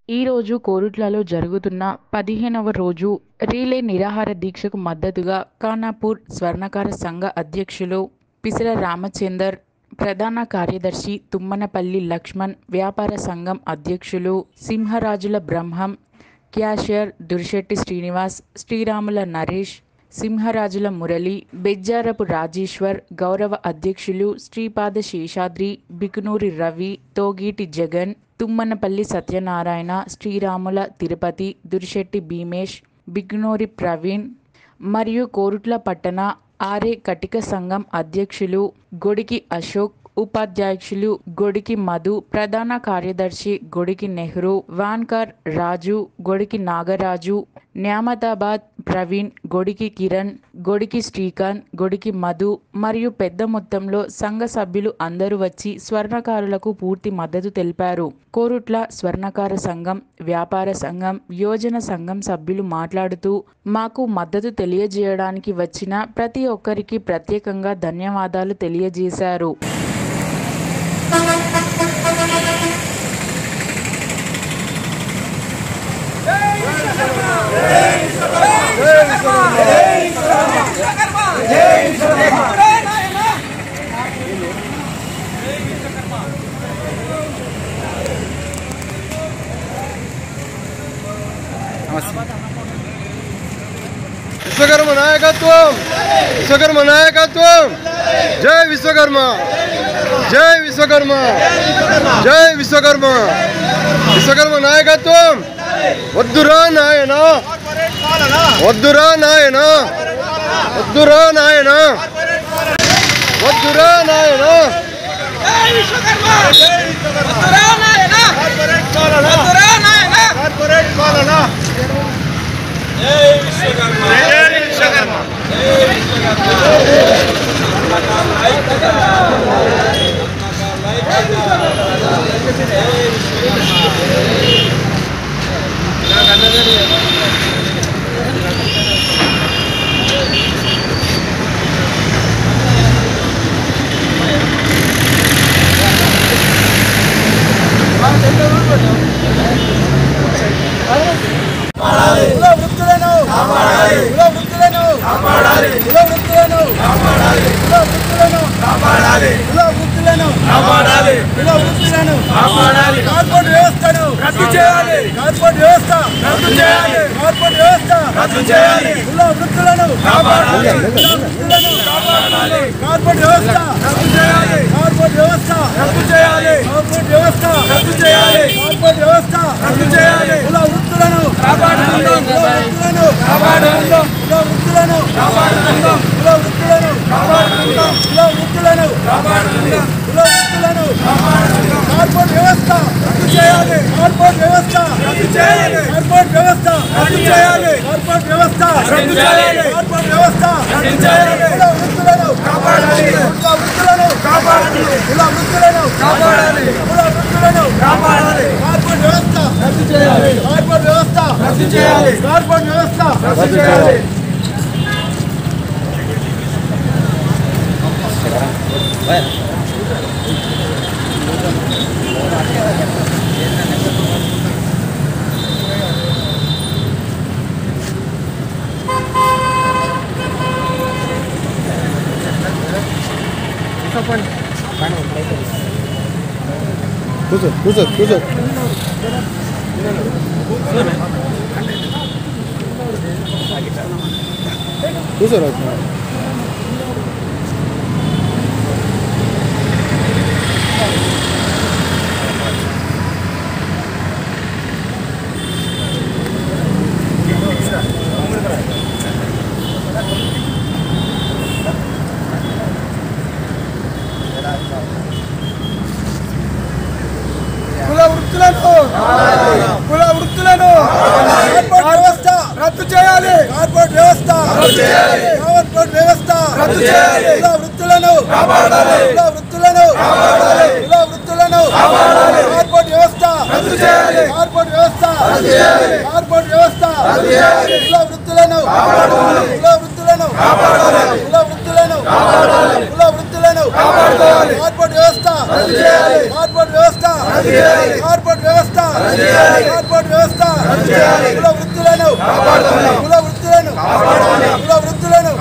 ఈరోజు కోరుట్లలో జరుగుతున్న పదిహేనవ రోజు రీలే నిరాహార దీక్షకు మద్దతుగా ఖానాపూర్ స్వర్ణకార సంఘ అధ్యక్షులు పిసిల రామచందర్ ప్రధాన కార్యదర్శి తుమ్మనపల్లి లక్ష్మణ్ వ్యాపార సంఘం అధ్యక్షులు సింహరాజుల బ్రహ్మం క్యాషియర్ దుర్శెట్టి శ్రీనివాస్ శ్రీరాముల నరేష్ సింహరాజుల మురళి బెజ్జారపు రాజేశ్వర్ గౌరవ అధ్యక్షులు శ్రీపాద శేషాద్రి బికునూరి రవి తోగీటి జగన్ తుమ్మనపల్లి సత్యనారాయణ శ్రీరాముల తిరుపతి దుర్శెట్టి భీమేష్ బిగ్నూరి ప్రవీణ్ మరియు కోరుట్ల పట్టణ ఆర్ఏ కటిక సంఘం అధ్యక్షులు గొడికి అశోక్ ఉపాధ్యక్షులు గొడికి మధు ప్రధాన కార్యదర్శి గొడికి నెహ్రూ వాన్కర్ రాజు గొడికి నాగరాజు న్యామతాబాద్ ప్రవీణ్ గొడికి కిరణ్ గొడికి శ్రీకాంత్ గొడికి మధు మరియు పెద్ద మొత్తంలో సంఘ సభ్యులు అందరూ వచ్చి స్వర్ణకారులకు పూర్తి మద్దతు తెలిపారు కోరుట్ల స్వర్ణకార సంఘం వ్యాపార సంఘం యోజన సంఘం సభ్యులు మాట్లాడుతూ మాకు మద్దతు తెలియజేయడానికి వచ్చిన ప్రతి ఒక్కరికి ప్రత్యేకంగా ధన్యవాదాలు తెలియజేశారు విశ్వకర్మ నాయకత్వం విశ్వకర్మ నాయకత్వం జై విశ్వకర్మ జై విశ్వకర్మ జై విశ్వకర్మ విశ్వకర్మ నాయకత్వం వద్దురా నాయన వద్దురా నాయన వద్దురా నాయన వద్దురా నాయన కుల వృత్తులను కుల వృత్తులను కుల వృత్తులను కుల వృత్తులను కుల వృత్తులను కుల వృత్తులను కార్పొరేట్ వ్యవస్థను రద్దు చేయాలి కార్పొరేట్ వ్యవస్థ రద్దు చేయాలి కార్పొరేట్ వ్యవస్థ రద్దు చేయాలి కుల వృత్తులను కాపాడాలి కుల వృత్తులను కాపాడాలి కార్పొరేట్ వ్యవస్థ రద్దు చేయాలి కార్పొరేట్ వ్యవస్థ రద్దు చేయాలి కార్పొరేట్ వ్యవస్థ రద్దు చేయాలి కార్పొరేట్ వ్యవస్థ రద్దు చేయాలి కుల వృత్తులను కాపాడాలి కుల వృత్తులను కాపాడాలి కుల వృత్తులను కాపాడాలి కుల వృత్తులను కాపాడాలి కుల వృత్తులను కాపాడాలి కుల వృత్తులను కాపాడాలి కార్పొరేట్ వ్యవస్థ రద్దు చేయాలి కార్పొరేట్ వ్యవస్థ రద్దు చేయాలి కార్పొరేట్ వ్యవస్థ రద్దు చేయాలి కార్పొరేట్ వ్యవస్థ రద్దు చేయాలి కార్పొరేట్ వ్యవస్థ రద్దు చేయాలి కుల వృత్తులను కాపాడాలి కుల వృత్తులను కాపాడాలి కుల వృత్తులను కాపాడాలి కుల వృత్తులను కాపాడాలి కార్పొరేట్ వ్యవస్థ రద్దు చేయాలి కార్పొరేట్ వ్యవస్థ రద్దు చేయాలి కార్పొరేట్ వ్యవస్థ రద్దు చేయాలి కూర్చో కూర్చో కూర్చో కూర్చోరా కుల వృత్తులను కుల వృత్తులను కార్పొరేట్ వ్యవస్థ రద్దు చేయాలి కార్పొరేట్ వ్యవస్థ రద్దు చేయాలి కార్పొరేట్ వ్యవస్థ రద్దు చేయాలి కుల వృత్తులను కాపాడాలి కుల వృత్తులను కాపాడాలి కుల వృత్తులను కాపాడాలి కార్పొరేట్ వ్యవస్థ రద్దు చేయాలి కార్పొరేట్ వ్యవస్థ రద్దు చేయాలి కార్పొరేట్ వ్యవస్థ రద్దు చేయాలి కుల వృత్తులను కాపాడాలి కుల వృత్తులను కాపాడాలి కుల వృత్తులను కాపాడాలి కుల వృత్తులను కాపాడాలి కార్పొరేట్ వ్యవస్థ రద్దు చేయాలి కార్పొరేట్ వ్యవస్థ రద్దు కార్పొరేట్ వ్యవస్థ కార్పొరేట్ వ్యవస్థ కుల వృత్తులను కుల వృత్తులను కుల వృత్తులను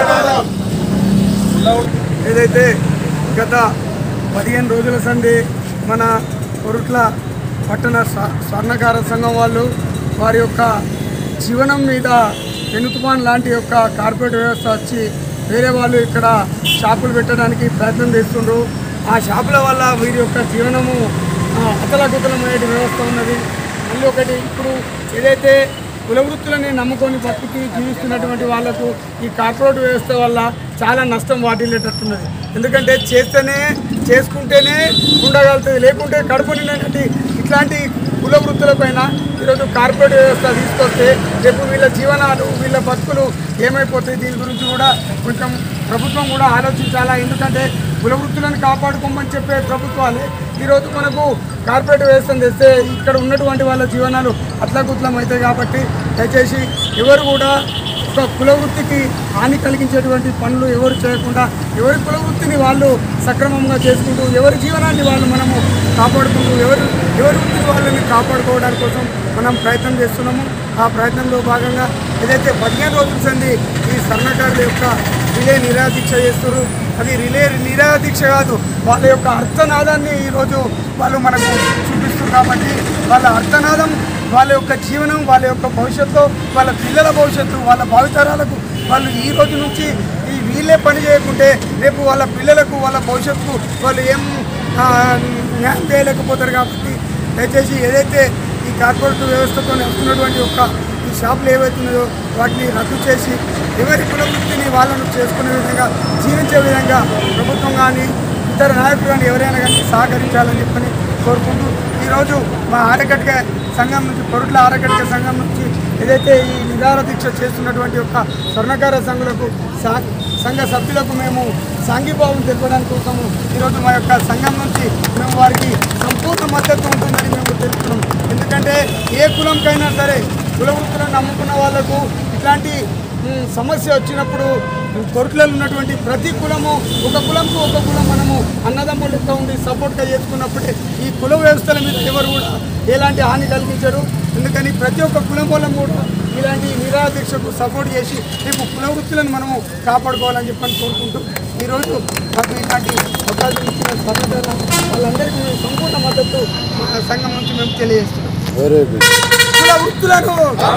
ఏదైతే గత పదిహేను రోజుల సంది మన కొరుట్ల పట్టణ స్వ- స్వర్ణకార సంఘం వాళ్ళు వారి యొక్క జీవనం మీద పెనుతుఫాన్ లాంటి యొక్క కార్పొరేట్ వ్యవస్థ వచ్చి వేరే వాళ్ళు ఇక్కడ షాపులు పెట్టడానికి ప్రయత్నం చేస్తుండ్రు ఆ షాపుల వల్ల వీరి యొక్క జీవనము ఆ, అతలాకుతలమయ్యే వ్యవస్థ ఉన్నది మళ్ళీ ఒకటి ఇప్పుడు ఏదైతే కుల వృత్తులని నమ్ముకొని బతికి జీవిస్తున్నటువంటి వాళ్ళకు ఈ కార్పొరేట్ వ్యవస్థ వల్ల చాలా నష్టం వాటిల్లేటట్టున్నది ఎందుకంటే చేస్తేనే చేసుకుంటేనే ఉండగలుగుతుంది లేకుంటే కడుపు నిండినటువంటి ఇట్లాంటి కుల వృత్తులపైన ఈరోజు కార్పొరేట్ వ్యవస్థ తీసుకొస్తే రేపు వీళ్ళ జీవనాలు వీళ్ళ బతుకులు ఏమైపోతాయి దీని గురించి కూడా కొంచెం ప్రభుత్వం కూడా ఆలోచించాలా ఎందుకంటే కుల వృత్తులను కాపాడుకోమని చెప్పే ప్రభుత్వాలే ఈరోజు మనకు కార్పొరేట్ వ్యవస్థను తెస్తే ఇక్కడ ఉన్నటువంటి వాళ్ళ జీవనాలు అట్లకుట్లం అవుతాయి కాబట్టి దయచేసి ఎవరు కూడా ఒక కుల వృత్తికి హాని కలిగించేటువంటి పనులు ఎవరు చేయకుండా ఎవరి కుల వృత్తిని వాళ్ళు సక్రమంగా చేసుకుంటూ ఎవరి జీవనాన్ని వాళ్ళు మనము కాపాడుకుంటూ ఎవరు ఎవరి వృత్తిని వాళ్ళని కాపాడుకోవడానికి కోసం మనం ప్రయత్నం చేస్తున్నాము ఆ ప్రయత్నంలో భాగంగా ఏదైతే పదిహేను రోజుల సంది ఈ స్వర్ణకారుల యొక్క రిలే నిరాదీక్ష చేస్తారు అది రిలే నిరాదీక్ష కాదు వాళ్ళ యొక్క అర్థనాదాన్ని ఈరోజు వాళ్ళు మనకు చూపిస్తారు కాబట్టి వాళ్ళ అర్థనాదం వాళ్ళ యొక్క జీవనం వాళ్ళ యొక్క భవిష్యత్తు వాళ్ళ పిల్లల భవిష్యత్తు వాళ్ళ భావితరాలకు వాళ్ళు ఈ రోజు నుంచి ఈ వీళ్ళే పని చేయకుంటే రేపు వాళ్ళ పిల్లలకు వాళ్ళ భవిష్యత్తుకు వాళ్ళు ఏం ఆ, న్యాయం చేయలేకపోతారు కాబట్టి దయచేసి ఏదైతే ఈ కార్పొరేట్ వ్యవస్థతో వస్తున్నటువంటి యొక్క ఈ షాపులు ఏవైతున్నాయో వాటిని రద్దు చేసి ఎవరి కుల వృత్తిని వాళ్ళను చేసుకునే విధంగా జీవించే విధంగా ప్రభుత్వం కానీ ఇతర నాయకులు కానీ ఎవరైనా కానీ సహకరించాలని చెప్పని కోరుకుంటూ ఈరోజు మా ఆరకట్క సంఘం నుంచి పొరుట్ల ఆరకట్క సంఘం నుంచి ఏదైతే ఈ నిరాహార దీక్ష చేస్తున్నటువంటి యొక్క స్వర్ణకార సంఘులకు సా- సంఘ సభ్యులకు మేము సాంఘీభావం తెలపడానికి కోసము ఈరోజు మా యొక్క సంఘం నుంచి మేము వారికి సంపూర్ణ మద్దతు ఉంటుందని మేము తెలుపుతున్నాం ఎందుకంటే ఏ కులంకైనా సరే కుల వృత్తులను నమ్ముకున్న వాళ్ళకు ఇట్లాంటి ఉమ్, సమస్య వచ్చినప్పుడు కొరట్లలో ఉన్నటువంటి ప్రతి కులము ఒక కులంకు ఒక కులం మనము అన్నదమ్ములు లెక్క ఉండి సపోర్ట్గా చేసుకున్నప్పుడే ఈ కుల వ్యవస్థల మీద ఎవరు కూడా ఎలాంటి హాని కలిగించరు ఎందుకని ప్రతి ఒక్క కులం వాళ్ళం కూడా ఇలాంటి నిరాదీక్షకు సపోర్ట్ చేసి రేపు కుల వృత్తులను మనము కాపాడుకోవాలని చెప్పని కోరుకుంటూ ఈరోజు మాకు ఇలాంటి అవకాశం ఇచ్చిన సభ్యుల వాళ్ళందరికీ మేము సంపూర్ణ మద్దతు మా సంఘం నుంచి మేము తెలియజేస్తున్నాం వెరీ గుడ్ కుల వృత్తులను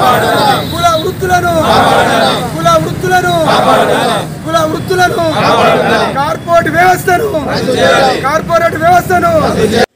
కుల వృత్తులను కుల వృత్తులను కుల వృత్తులను కార్పొరేట్ వ్యవస్థను కార్పొరేట్ వ్యవస్థను